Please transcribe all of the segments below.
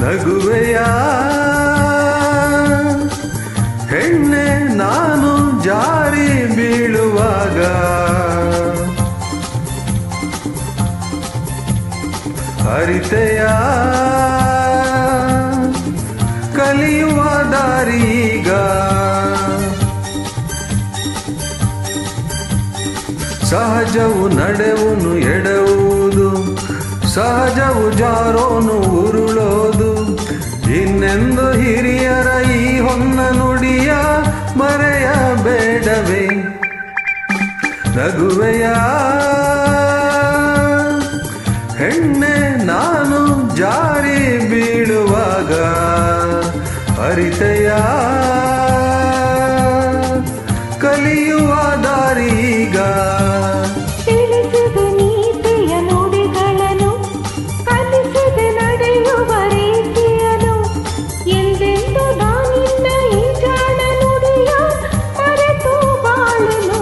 ನಗುವೆಯ ಹೆಣ್ಣೆ ನಾನು ಜಾರಿ ಬೀಳುವಾಗ ಹರಿತೆಯ ಕಲಿಯುವ ದಾರೀಗ ಸಹಜವು ನಡೆವುನು ಎಡವುವುದು ಸಹಜವು ಜಾರೋನು ಉರುಳೋದು ಇನ್ನೆಂದು ಹಿರಿಯರ ಈ ಹೊನ್ನ ನುಡಿಯ ಮರೆಯಬೇಡವೇ ನಗುವೆಯ ಹೆಣ್ಣೆ ನಾನು ಜಾರಿ ಬೀಳುವಾಗ ಹರಿತೆಯ ಕಲಿಯುವ ದಾರೀಗ ತಿಳಿಸಿದ ನೀತಿಯ ನುಡಿಗಳನ್ನು ಕಲಿಸಿದ ನಡೆಯುವ ರೀತಿಯನು ಎಂದೆಂದು ನಾನಿನ್ನ ಈ ಜಾಣ ನುಡಿಯ ಮರೆತು ಬಾಳನು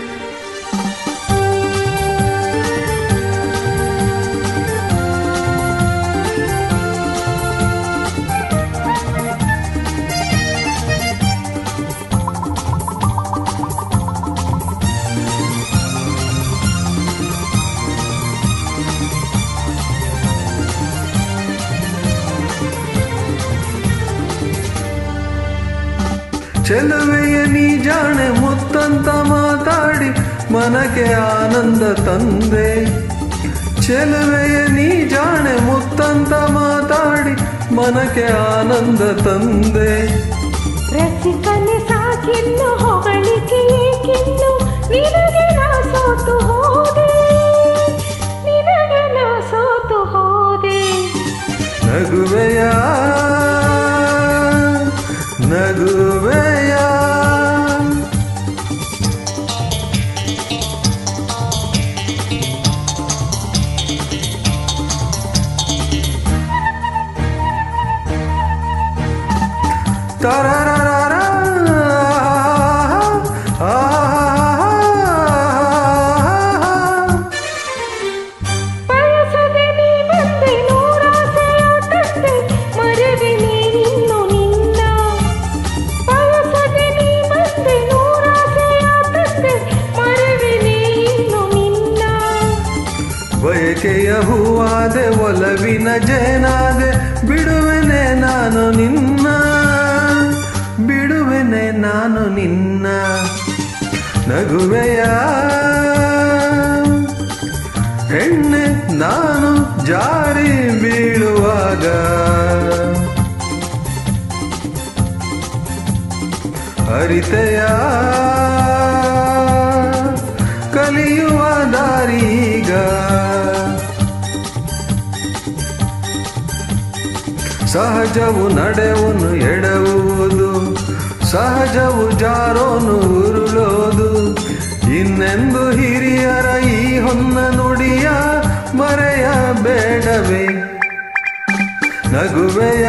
ಚೆಲುವೆಯ ನೀ ಜಾಣೆ ಮುತ್ತಂತ ಮಾತಾಡಿ ಮನಕ್ಕೆ ಆನಂದ ತಂದೆ ಚೆಲುವೆಯ ನೀ ಜಾಣೆ ಮುತ್ತಂತ ಮಾತಾಡಿ ಮನಕ್ಕೆ ಆನಂದ ತಂದೆ ರಸಿಕನೆ ಸಾಕಿನ್ನು ಹೊಗಳಿಕೆ ಏಕಿನ್ನು ನಿನಗೆ ನಾ ಸೋತು ಹೋದೆ ನಿನಗೆ ನಾ ಸೋತು ಹೋದೆ ನಗುವೆಯ ನಗುವೆಯ ತರರರರ ಬಯಸದೆ ನೀ ಬಂದೆ ನೂರಾಸೆಯ ತಂದೆ ಮರೆವೆ ನೀ ಇನ್ನು ನಿನ್ನ ಬಯಸದೆ ನೀ ಬಂದೆ ನೂರಾಸೆಯ ತಂದೆ ಮರೆವೆ ನೀ ಇನ್ನು ನಿನ್ನ ಬಯಕೆಯ ಹೂವಾದೆ ಒಲವಿನ ಜೇನಾದೆ ಬಿಡುವೆನೆ ನಾನು ನಿನ್ನ ಬಿಡುವೆನೆ ನಾನು ನಿನ್ನ ನಗುವೆಯ ಹೆಣ್ಣೆ ನಾನು ಜಾರಿ ಬೀಳುವಾಗ ಹರಿತೆಯ ಕಲಿಯುವ ದಾರೀಗ ಸಹಜವು ನಡೆವುನು ಎಡವುವುದು ಸಹಜವು ಜಾರೋನು ಉರುಳೋದು ಇನ್ನೆಂದು ಹಿರಿಯರ ಈ ಹೊನ್ನ ನುಡಿಯ ಮರೆಯಬೇಡವೇ ನಗುವೆಯ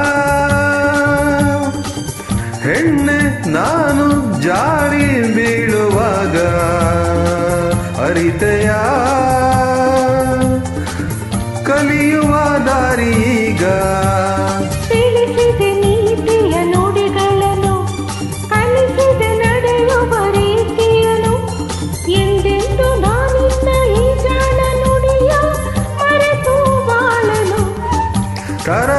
ಹೆಣ್ಣೆ ನಾನು ಜಾರಿ ಬೀಳುವಾಗ ಅರಿತೆಯ ಕಲಿಯುವ ದಾರೀಗ ತಿಳಿಸಿದೆ ನೀತಿಯ ನುಡಿಗಳನ್ನು ಕಲಿಸಿದೆ ನಡೆಯುವ ರೀತಿಯನು ಎಂದೆಂದು ನಾನಿನ್ನ ಈ ಜಾಣ ನುಡಿಯ ಮರೆತು ಬಾಳನು ಕರ